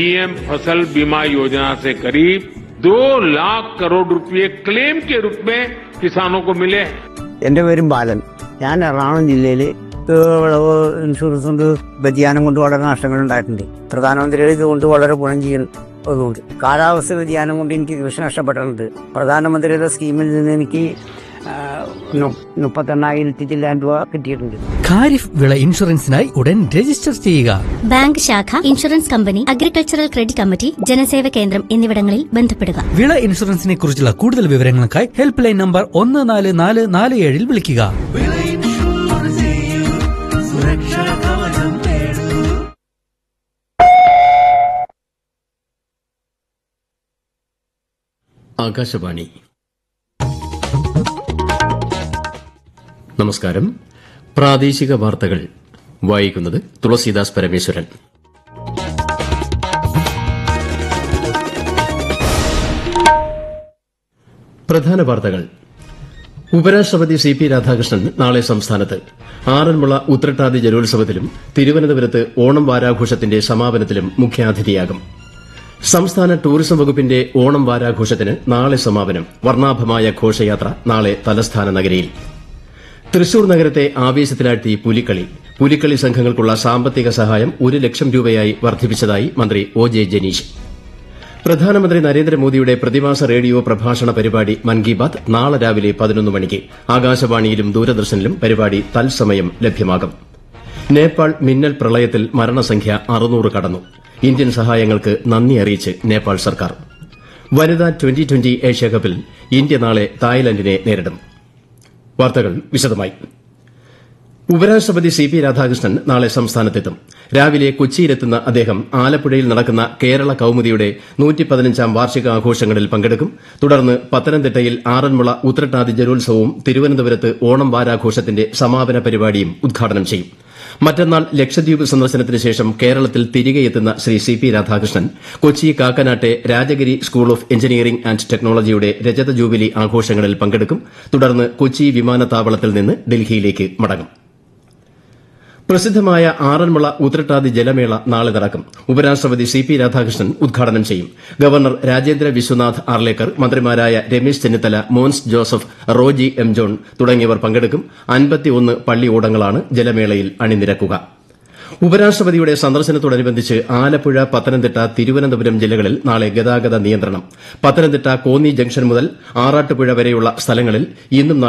PM फसल बीमा योजना से करीब दो लाख करोड़ रुपए क्लेम के रूप में किसानों को मिले हैं എൻ്റെ പേരും ബാലൻ ഞാൻ എറണാകുളം ജില്ലയിൽ വിളവ് ഇൻഷുറൻസ് കൊണ്ട് വ്യതിയാനം കൊണ്ട് വളരെ നഷ്ടങ്ങൾ ഉണ്ടായിട്ടുണ്ട് പ്രധാനമന്ത്രിയുടെ ഇതുകൊണ്ട് വളരെ ഗുണം ചെയ്യുന്നതുകൊണ്ട് കാലാവസ്ഥ വ്യതിയാനം കൊണ്ട് എനിക്ക് കൃഷി നഷ്ടപ്പെട്ടിട്ടുണ്ട് പ്രധാനമന്ത്രിയുടെ സ്കീമിൽ നിന്ന് എനിക്ക് ആ, നു- മുപ്പത്തെണ്ണായിരത്തി ചില്ലാൻ രൂപ കിട്ടിയിട്ടുണ്ട് ഖാരിഫ് വിള ഇൻഷുറൻസിനായി ഉടൻ രജിസ്റ്റർ ചെയ്യുക ബാങ്ക് ശാഖ insurance company agricultural credit committee ജനസേവ കേന്ദ്രം എന്നിവിടങ്ങളിൽ ബന്ധപ്പെടുക വിള ഇൻഷുറൻസിനെ കുറിച്ചുള്ള കൂടുതൽ വിവരങ്ങൾക്കായി ഹെൽപ്പ് ലൈൻ നമ്പർ ഒന്ന് നാല് നാല് നാല് ഏഴിൽ വിളിക്കുക ആകാശവാണി നമസ്കാരം പ്രാദേശിക വാർത്തകൾ വായിക്കുന്നത് തുളസീദാസ് പരമേശ്വരൻ പ്രധാന വാർത്തകൾ ഉപരാഷ്ട്രപതി സി പി രാധാകൃഷ്ണൻ നാളെ സംസ്ഥാനത്ത് ആറന്മുള ഉത്രട്ടാതി ജലോത്സവത്തിലും തിരുവനന്തപുരത്ത് ഓണം വാരാഘോഷത്തിന്റെ സമാപനത്തിലും മുഖ്യാതിഥിയാകും സംസ്ഥാന ടൂറിസം വകുപ്പിന്റെ ഓണം വാരാഘോഷത്തിന് നാളെ സമാപനം വർണ്ണാഭമായ ഘോഷയാത്ര നാളെ തലസ്ഥാന നഗരിയിൽ തൃശൂർ നഗരത്തെ ആവേശത്തിലാഴ്ത്തി പുലിക്കളി പുലിക്കളി സംഘങ്ങൾക്കുള്ള സാമ്പത്തിക സഹായം ഒരു ലക്ഷം രൂപയായി വർദ്ധിപ്പിച്ചതായി മന്ത്രി ഒ ജെ ജനീഷ് പ്രധാനമന്ത്രി നരേന്ദ്രമോദിയുടെ പ്രതിമാസ റേഡിയോ പ്രഭാഷണ പരിപാടി മൻ കി ബാത് നാളെ രാവിലെ പതിനൊന്ന് മണിക്ക് ആകാശവാണിയിലും ദൂരദർശനിലും പരിപാടി തത്സമയം ലഭ്യമാകും നേപ്പാൾ മിന്നൽ പ്രളയത്തിൽ മരണസംഖ്യ അറുന്നൂറ് കടന്നു ഇന്ത്യൻ സഹായങ്ങൾക്ക് നന്ദി അറിയിച്ച് നേപ്പാൾ സർക്കാർ വനിതാ ട്വന്റി ട്വന്റി ഏഷ്യാകപ്പിൽ ഇന്ത്യ നാളെ തായ്ലൻഡിനെ നേരിടും വാർത്തകൾ വിശദമായി ഉപരാഷ്ട്രപതി സി പി രാധാകൃഷ്ണൻ നാളെ സംസ്ഥാനത്തെത്തും രാവിലെ കൊച്ചിയിലെത്തുന്ന അദ്ദേഹം ആലപ്പുഴയിൽ നടക്കുന്ന കേരള കൌമുദിയുടെ നൂറ്റിപ്പതിനഞ്ചാം വാർഷികാഘോഷങ്ങളിൽ പങ്കെടുക്കും തുടർന്ന് പത്തനംതിട്ടയിൽ ആറന്മുള ഉത്രട്ടാതി ജലോത്സവവും തിരുവനന്തപുരത്ത് ഓണം വാരാഘോഷത്തിന്റെ സമാപന പരിപാടിയും ഉദ്ഘാടനം ചെയ്യും മറ്റന്നാൾ ലക്ഷദ്വീപ് സന്ദർശനത്തിന് ശേഷം കേരളത്തിൽ തിരികെ എത്തുന്ന ശ്രീ സി പി രാധാകൃഷ്ണൻ കൊച്ചി കാക്കനാട്ടെ Rajagiri school of engineering and ടെക്നോളജിയുടെ രജത ജൂബിലി ആഘോഷങ്ങളിൽ പങ്കെടുക്കും തുടർന്ന് കൊച്ചി വിമാനത്താവളത്തിൽ നിന്ന് ഡൽഹിയിലേക്ക് മടങ്ങും പ്രസിദ്ധമായ ആറന്മുള ഉത്രട്ടാതി ജലമേള നാളെ നടക്കും ഉപരാഷ്ട്രപതി സി പി രാധാകൃഷ്ണൻ ഉദ്ഘാടനം ചെയ്യും ഗവർണർ രാജേന്ദ്ര വിശ്വനാഥ് ആർലേക്കർ മന്ത്രിമാരായ Ramesh Chennithala Mons Joseph Roji M John തുടങ്ങിയവർ പങ്കെടുക്കും അൻപത്തിയൊന്ന് പള്ളിയോടങ്ങളാണ് ജലമേളയിൽ അണിനിരക്കുക ഉപരാഷ്ട്രപതിയുടെ സന്ദർശനത്തോടനുബന്ധിച്ച് ആലപ്പുഴ പത്തനംതിട്ട തിരുവനന്തപുരം ജില്ലകളിൽ നാളെ ഗതാഗത നിയന്ത്രണം പത്തനംതിട്ട കോന്നി ജംഗ്ഷൻ മുതൽ ആറാട്ടുപുഴ വരെയുള്ള സ്ഥലങ്ങളിൽ ഇന്നും